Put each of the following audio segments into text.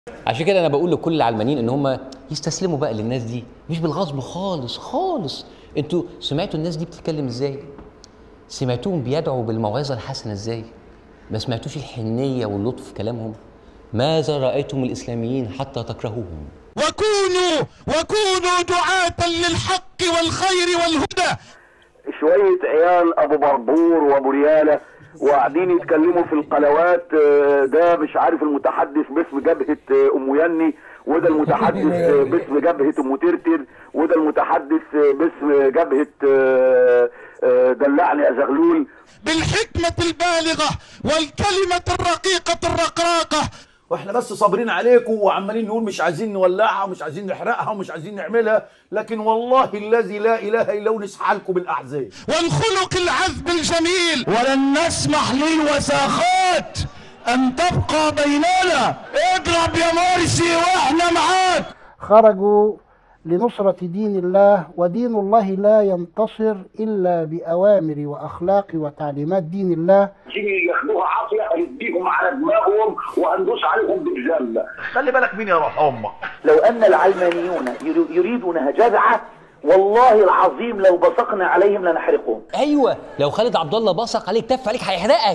عشان كده انا بقول لكل العلمانيين ان هم يستسلموا بقى للناس دي مش بالغصب خالص خالص انتوا سمعتوا الناس دي بتتكلم ازاي سمعتوهم بيدعوا بالموعظه الحسنه ازاي ما سمعتوش الحنيه واللطف في كلامهم ماذا رايتم الاسلاميين حتى تكرهوهم وكونوا وكونوا دعاة للحق والخير والهدى شوية عيال أبو بربور وأبو ريالة وقاعدين يتكلموا في القنوات آه، ده مش عارف المتحدث باسم جبهة آه، أم يني وده المتحدث آه، باسم جبهة أم ترتر وده المتحدث آه، باسم جبهة آه، آه، دلعني يا زغلول بالحكمة البالغة والكلمة الرقيقة الرقراقة واحنا بس صابرين عليكم وعمالين نقول مش عايزين نولعها ومش عايزين نحرقها ومش عايزين نعملها لكن والله الذي لا اله الا هو نسحى لكم بالاحزاب والخلق العذب الجميل ولن نسمح للوساخات أن تبقى بيننا اضرب يا مرسي واحنا معاك خرجوا لنصرة دين الله ودين الله لا ينتصر إلا بأوامر وأخلاق وتعليمات دين الله تيجي ياخدوها عافية هنديهم على دماغهم وهندوس عليهم بالجنة خلي بالك مين يا روح امك لو أن العلمانيون يري- يريدونها جذعة والله العظيم لو بصقنا عليهم لنحرقهم ايوه لو خالد عبد الله بصق عليك تف عليك هيحرقك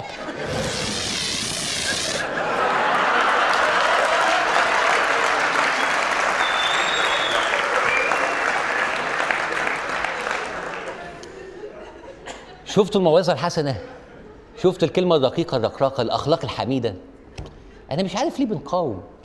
شفتوا الموعظه الحسنه شفت الكلمه الدقيقه الرقراقه الاخلاق الحميده انا مش عارف ليه بنقاوم